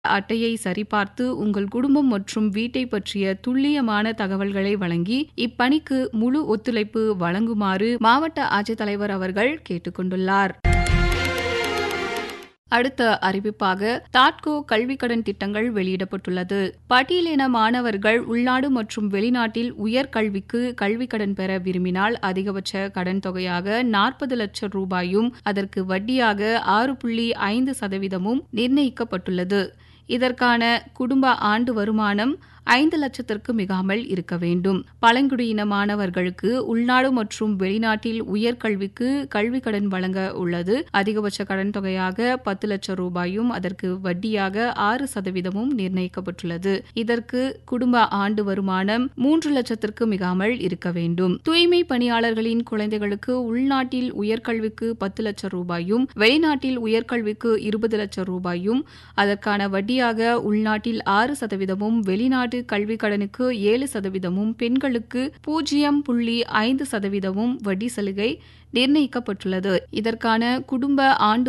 அட்டையை சரிபார்த்து உங்கள் குடும்பம் மற்றும் வீட்டை பற்றிய துல்லியமான தகவல்களை வழங்கி இப்பணிக்கு முழு ஒத்துழைப்பு வழங்குமாறு மாவட்ட ஆட்சித்தலைவர் அவர்கள் கேட்டுக்கொண்டுள்ளார் அடுத்த அறிவிப்பாக தாட்கோ கல்விக் கடன் திட்டங்கள் வெளியிடப்பட்டுள்ளது பட்டியலின மாணவர்கள் உள்நாடு மற்றும் வெளிநாட்டில் உயர்கல்விக்கு கல்விக் கடன் பெற விரும்பினால் அதிகபட்ச கடன் தொகையாக நாற்பது லட்சம் ரூபாயும் அதற்கு வட்டியாக ஆறு புள்ளி ஐந்து சதவீதமும் நிர்ணயிக்கப்பட்டுள்ளது இதற்கான குடும்ப ஆண்டு வருமானம் ஐந்து லட்சத்திற்கு மிகாமல் இருக்க வேண்டும் பழங்குடியின மாணவர்களுக்கு உள்நாடு மற்றும் வெளிநாட்டில் உயர்கல்விக்கு கல்விக் கடன் வழங்க உள்ளது அதிகபட்ச கடன் தொகையாக பத்து லட்சம் ரூபாயும் அதற்கு வட்டியாக ஆறு சதவீதமும் நிர்ணயிக்கப்பட்டுள்ளது இதற்கு குடும்ப ஆண்டு வருமானம் மூன்று லட்சத்திற்கு மிகாமல் இருக்க வேண்டும் தூய்மை பணியாளர்களின் குழந்தைகளுக்கு உள்நாட்டில் உயர்கல்விக்கு பத்து லட்சம் ரூபாயும் வெளிநாட்டில் உயர்கல்விக்கு இருபது லட்சம் ரூபாயும் அதற்கான வட்டியாக உள்நாட்டில் ஆறு சதவீதமும் வெளிநாட்டு கல்விக் கடனுக்கு ஏழு சதவீதமும் பெண்களுக்கு பூஜ்ஜியம் புள்ளி ஐந்து சதவீதமும் வட்டி சலுகை நிர்ணயிக்கப்பட்டுள்ளது இதற்கான குடும்ப ஆண்டு